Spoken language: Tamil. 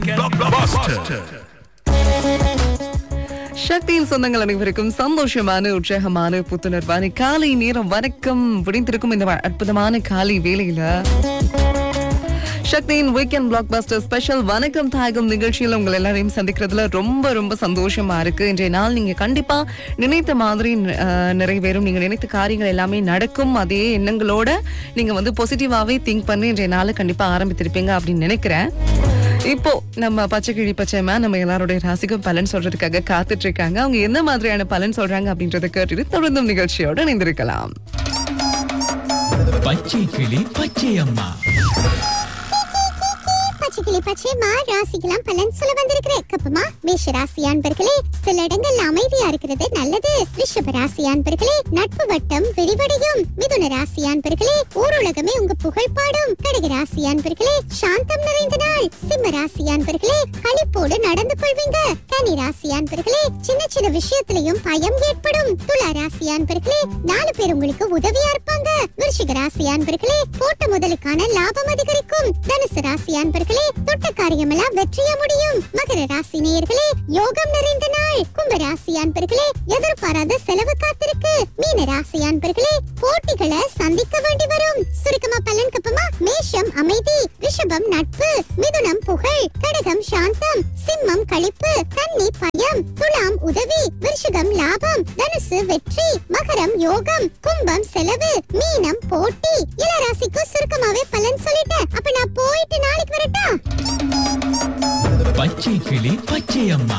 சக்தியின் சொந்தங்கள் அனைவருக்கும் சந்தோஷமான உற்சாகமான புத்துணர்வான காலை நேரம் வணக்கம் விடிந்திருக்கும் இந்த வ- அற்புதமான காலை வேளையில சக்தியின் வீக்கெண்ட் பிளாக் பஸ்டர் ஸ்பெஷல் வணக்கம் தாயகம் நிகழ்ச்சியில் உங்கள் எல்லாரையும் சந்திக்கிறதுல ரொம்ப ரொம்ப சந்தோஷமா இருக்கு இன்றைய நாள் நீங்க கண்டிப்பா நினைத்த மாதிரி அஹ், நிறைவேறும் நீங்க நினைத்த காரியங்கள் எல்லாமே நடக்கும் அதே எண்ணங்களோட நீங்க வந்து பாசிட்டிவாவே திங்க் பண்ணி இன்றைய நாளை கண்டிப்பா ஆரம்பித்திருப்பீங்க அப்படின்னு நினைக்கிறேன் இப்போ நம்ம பச்சை கிழி பச்சைமா நம்ம எல்லாருடைய ராசிக்கும் பலன் சொல்றதுக்காக காத்துட்டு இருக்காங்க அவங்க என்ன மாதிரியான பலன் சொல்றாங்க அப்படின்றத கேட்டுட்டு தொடர்ந்தும் நிகழ்ச்சியோட இணைந்திருக்கலாம் பச்சை கிளி பச்சை அம்மா பச்சைக்கிளி பச்சைமா ராசிக்கெல்லாம் பலன் சொல்ல வந்திருக்கிறேன் கப்பமா மேஷ ராசி அன்பர்களே சில இடங்கள்ல அமைதியா இருக்கிறது நல்லது ரிஷப ராசி அன்பர்களே நட்பு வட்டம் விரிவடையும் மிதுன ராசி அன்பர்களே ஊருலகமே உங்க புகழ் பாடும் கடக ராசி அன்பர்களே சாந்தம் நிறைந்த நாள் சிம்ம ராசி அன்பர்களே களிப்போடு நடந்து கொள்வீங்க கனி ராசி அன்பர்களே சின்ன சின்ன விஷயத்திலையும் பயம் ஏற்படும் துலா ராசி அன்பர்களே நாலு பேர் உங்களுக்கு உதவியா இருப்பாங்க விருச்சிக ராசி அன்பர்களே போட்ட முதலுக்கான லாபம் அதிகரிக்கும் தனுசு ராசி அன்பர்களே தொட்ட காரியமெல்லாம் வெற்றிய முடியும் மகர ராசி நேயர்களே யோகம் நிறைந்த நாள் கும்ப ராசி அன்பர்களே எதிர்பாராத செலவு காத்திருக்கு மீன ராசி அன்பர்களே போட்டிகளை சந்திக்க வேண்டி வரும் சுருக்கமா பலன் கப்பமா மேஷம் அமைதி ரிஷபம் நட்பு மிதுனம் புகழ் கடகம் சாந்தம் சிம்மம் களிப்பு கன்னி பயம் துலாம் உதவி விருஷகம் லாபம் தனுசு வெற்றி மகரம் யோகம் கும்பம் செலவு மீனம் போட்டி இளராசிக்கும் சுருக்கமாவே பலன் சொல்லிட்டேன் அப்ப நான் போயிட்டு நாளைக்கு வரட்டா பச்சை கிளி பச்சை அம்மா